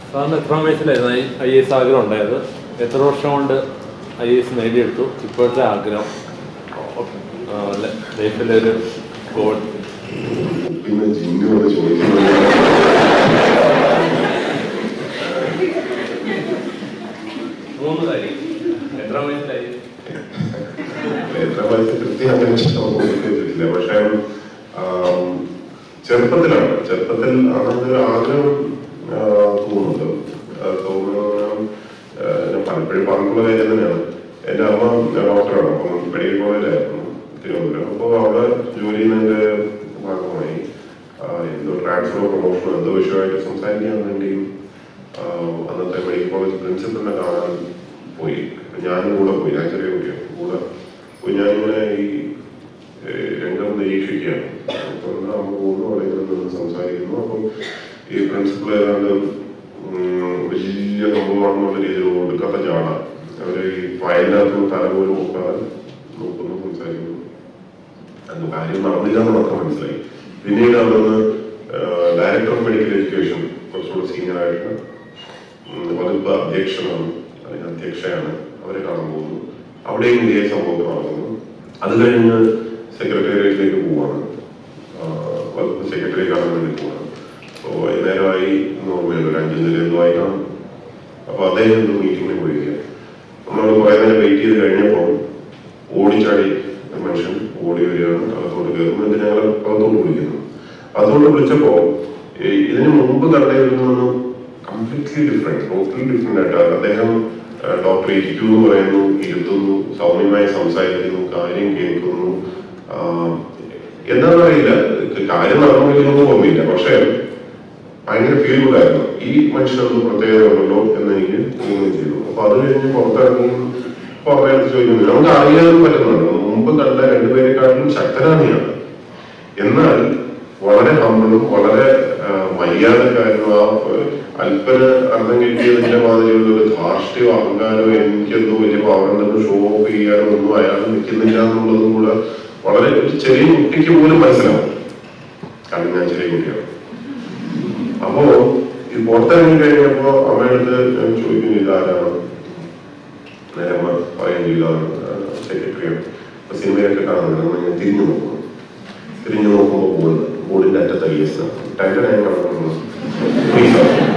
സാറിന് എത്ര വയസ്സിലായിരുന്നു I S ആഗ്രഹം ഉണ്ടായത് എത്ര വർഷം കൊണ്ട് ഐ എസ് നേടിയെടുത്തു ഇപ്പോഴത്തെ ആഗ്രഹം ലൈഫിലെ ഒരു ഗോൾ പിന്നെ ജിന്നു വന്ന് ചോദിക്കുന്നത് മൂന്ന് കാര്യം എത്ര വയസ്സിലായി എത്ര വയസ്സ് കൃത്യം അങ്ങനെ ഓർമ്മിച്ചിട്ടില്ല പക്ഷെ ആം, ചെറുപ്പത്തിലാണ് ചെറുപ്പത്തിൽ അങ്ങനത്തെ ഒരു ആഗ്രഹം ആ, തോന്നുന്നുണ്ട് ആ, തോന്നുന്നത് ആ, ഞാൻ പലപ്പോഴും പറഞ്ഞിട്ടുള്ള കാര്യം തന്നെയാണ് എന്റെ അമ്മ ഡോക്ടറാണ് അപ്പം മെഡിക്കൽ കോളേജിലായിരുന്നു തിരുവനന്തപുരം അപ്പോൾ അവിടെ ജോലി ചെയ്യുന്നതിന്റെ ഭാഗമായി ആ, എന്തോ ട്രാൻസ്ഫർ പ്രൊമോഷൻ എന്തോ വിഷയമായിട്ട് സംസാരിക്കാൻ വേണ്ടിയും ആ, അന്നത്തെ മെഡിക്കൽ കോളേജ് പ്രിൻസിപ്പലിനെ കാണാൻ പോയി ഞാനും കൂടെ പോയി ഞാൻ ചെറിയ കുട്ടിയാണ് കൂടെ പോയി ഞാനിങ്ങനെ ഈ ഏഹ്, രംഗം നിരീക്ഷിക്കുകയാണ് അപ്പോൾ അമ്മ പോകുന്നു അവിടെ ഇങ്ങനെ നിന്ന് സംസാരിക്കുന്നു അപ്പം ഈ പ്രിൻസിപ്പൾ ഏതാണ്ട് ഉം, വലിയ സംഭവമാണെന്നുള്ള രീതിയിൽ കൊടുക്കാത്ത ചാട അവര് ഈ ഫയലിനകത്ത് തല പോലും നോക്കാതെ നോക്കുന്നു സംസാരിക്കുന്നു അന്ന് കാര്യം നടന്നില്ല എന്ന് മാത്രം മനസ്സിലായി പിന്നീട് അവിടുന്ന് ഡയറക്ടർ ഓഫ് മെഡിക്കൽ എഡ്യൂക്കേഷൻ കുറച്ചുകൂടെ സീനിയർ ആയിട്ട് ഉം, വകുപ്പ് അധ്യക്ഷനാണ് അല്ലെങ്കിൽ അധ്യക്ഷയാണ് അവരെ കാണാൻ പോകുന്നു അവിടെയും ഇതേ സംഭവം നടക്കുന്നു അത് കഴിഞ്ഞ് സെക്രട്ടേറിയറ്റിലേക്ക് പോവാണ് ആ, വകുപ്പ് സെക്രട്ടറി കാണാൻ വേണ്ടി പോവാണ് അപ്പോൾ വൈകുന്നേരമായി എന്ന് ഓർമ്മയില്ല ഒരു അഞ്ചിന് എന്തോ ആയിട്ടാണ് അപ്പോൾ അദ്ദേഹം എന്തോ മീറ്റിങ്ങിന് പോയിരിക്കുക നമ്മൾ കുറേ നേരം വെയിറ്റ് ചെയ്ത് കഴിഞ്ഞപ്പോൾ ഓടിച്ചാടി ഒരു മനുഷ്യൻ ഓടി വരികയാണ് അകത്തോട്ട് കയറുന്നു എന്നിട്ട് ഞങ്ങൾ അകത്തോട്ട് വിളിക്കുന്നു അതുകൊണ്ട് വിളിച്ചപ്പോ ഈ ഇതിന് മുമ്പ് കണ്ടതിൽ നിന്നും കംപ്ലീറ്റ്ലി ഡിഫറെന്റ് ടോട്ടലി ഡിഫറെന്റ് ആയിട്ട് അദ്ദേഹം ഡോക്ടർ ഇരിക്കൂ എന്ന് പറയുന്നു ഇരുത്തുന്നു സൗമ്യമായി സംസാരിക്കുന്നു കാര്യം കേൾക്കുന്നു ആഹ് എന്താണെന്ന് അറിയില്ല കാര്യം നടന്നില്ലെന്നൊന്നും ഓർമ്മയില്ല പക്ഷേ ഭയങ്കര ഫീൽ ഗുഡ് ആയിരുന്നു ഈ മനുഷ്യർക്ക് പ്രത്യേകത ഉണ്ടല്ലോ എന്ന് എനിക്ക് തോന്നുകയും ചെയ്തു അപ്പൊ അത് കഴിഞ്ഞ് പുറത്തിറങ്ങി പുറമെ ചോദിക്കുന്നു നമുക്ക് അറിയാൻ പറ്റുന്നുണ്ട് മുമ്പ് കണ്ട രണ്ടുപേരെക്കാട്ടിലും ശക്തനാണ് ഇയാൾ എന്നാൽ വളരെ ഹമ്പിളും വളരെ ആ, മര്യാദക്കാരനും ആ ഒരു അല്പന അർത്ഥം കിട്ടിയതിന്റെ മാതിരിയുള്ള ഒരു ധാർഷ്ട്യമോ അഹങ്കാരമോ എനിക്കെന്തോ വലിയ പവറുണ്ടെന്ന് ഷോ ഓഫ് ചെയ്യാനോ ഒന്നും അയാൾ നിൽക്കുന്നില്ല എന്നുള്ളതും കൂടെ വളരെ ഒരു ചെറിയ കുട്ടിക്ക് പോലും മനസ്സിലാവും കാരണം ഞാൻ ചെറിയ കുട്ടിയാണ് അപ്പോ ഈ പുറത്തിറങ്ങി കഴിഞ്ഞപ്പോ അമ്മയടുത്ത് ഞാൻ ചോദിക്കുന്നു ഇതാരാണ് നേരെ അമ്മ പറയുകയും ചെയ്തു സെക്രട്ടറിയാണ് അപ്പൊ സിനിമയൊക്കെ കാണുന്നത് നമ്മൾ ഇങ്ങനെ തിരിഞ്ഞു നോക്കുന്നു തിരിഞ്ഞു നോക്കുമ്പോൾ ബോർഡ് ബോർഡിന്റെ അറ്റത്ത് ഐ എസ് ടൈറ്റനായി കാണുന്നു പ്ലീസ്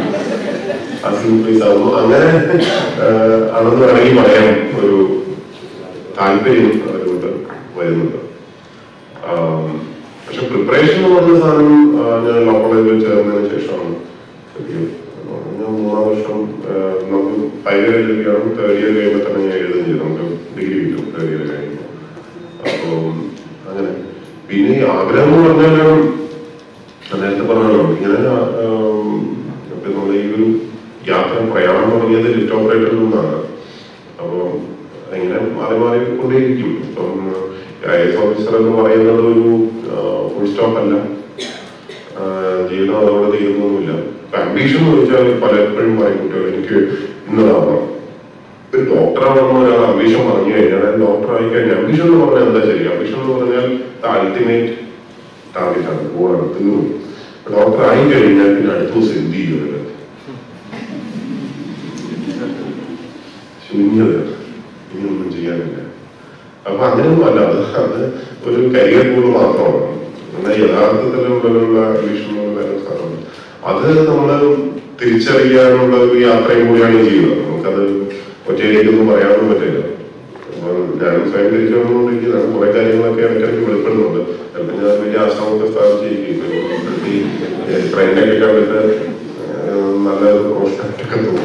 അസിം പ്ലീസ് ആവുന്നു അങ്ങനെ ആ, ആണെന്ന് വേണമെങ്കിൽ പറയാൻ ഒരു താല്പര്യം അതുകൊണ്ട് വരുന്നുണ്ട് ആം, പക്ഷെ പ്രിപ്പറേഷൻ എന്ന് പറഞ്ഞ സാധനം ആ, ഞാൻ ലോ കോളേജിൽ ചേർന്നതിന് ശേഷമാണ് കിട്ടിയത്. ഞാൻ മൂന്നാം വർഷം ആ, നമുക്ക് ഫൈവ് ഇയർ എഴുതുകയാണ് തേർഡ് ഇയർ കഴിയുമ്പോൾ തന്നെ ഞാൻ എഴുതുകയും ചെയ്തു നമുക്ക് ഡിഗ്രി കിട്ടും തേർഡ് ഇയർ കഴിയുമ്പോൾ അപ്പോൾ അങ്ങനെ പിന്നെ ഈ ആഗ്രഹം എന്ന് പറഞ്ഞാൽ ഞാൻ നേരത്തെ പറഞ്ഞല്ലോ ഇങ്ങനെ ആം, ഇപ്പൊ നമ്മുടെ ഈ ഒരു യാത്ര പ്രയാണം തുടങ്ങിയത് ലിഫ്റ്റ് ഓപ്പറേറ്ററിൽ നിന്നാണ് അപ്പോൾ ഇങ്ങനെ മാറി മാറി കൊണ്ടേയിരിക്കും ഇപ്പം ഐ എസ് ഓഫീസർ എന്ന് പറയുന്നത് ഒരു ഫുൾ സ്റ്റോപ്പ് അല്ല ആ, ജീവിതം അതോടെ തീരുന്നൊന്നുമില്ല അംബീഷൻ എന്ന് വെച്ചാൽ പലപ്പോഴും പറയും കുട്ടികൾ എനിക്ക് ഇന്നതാവണം ഒരു ഡോക്ടറാണെന്ന് ഒരാൾ അംബീഷൻ പറഞ്ഞു കഴിഞ്ഞാൽ ഡോക്ടർ ആയി കഴിഞ്ഞാൽ അംബീഷൻ എന്ന് പറഞ്ഞാൽ എന്താ ശരി അംബീഷൻ എന്ന് പറഞ്ഞാൽ അൾട്ടിമേറ്റ് ടാർഗറ്റ് ആണ് ഗോളാണ് തീർന്നു ഡോക്ടർ ആയി കഴിഞ്ഞാൽ പിന്നെ അടുത്ത ദിവസം എന്ത് ചെയ്യുന്നത് ശൂന്യത ഇനിയൊന്നും ചെയ്യാനില്ല അപ്പൊ അങ്ങനെയൊന്നും അല്ല അത് അത് ഒരു കരിയർ ഗോൾ മാത്രമാണ് എന്നാൽ യഥാർത്ഥത്തിലുള്ള അംബീഷനുള്ള സാധനം അത് നമ്മള് തിരിച്ചറിയാനുള്ള ഒരു യാത്രയും കൂടിയാണ് ഈ ജീവിതം നമുക്കത് ഒറ്റയിലേക്കൊന്നും പറയാനൊന്നും പറ്റില്ല അപ്പൊ ഞാനും സ്വയം തിരിച്ചറിഞ്ഞുകൊണ്ടിരിക്കുന്നതാണ് കുറെ കാര്യങ്ങളൊക്കെ ഇടയ്ക്കിടയ്ക്ക് വെളിപ്പെടുന്നുണ്ട് ചിലപ്പോൾ ഞാൻ വലിയ ആശ്രമമൊക്കെ സ്ഥാപിച്ചിരിക്കും ഈ ട്രെൻഡൊക്കെ കണ്ടിട്ട് ഏഹ്, നല്ലൊരു പ്രൊഫഷനൊക്കെ തോന്നും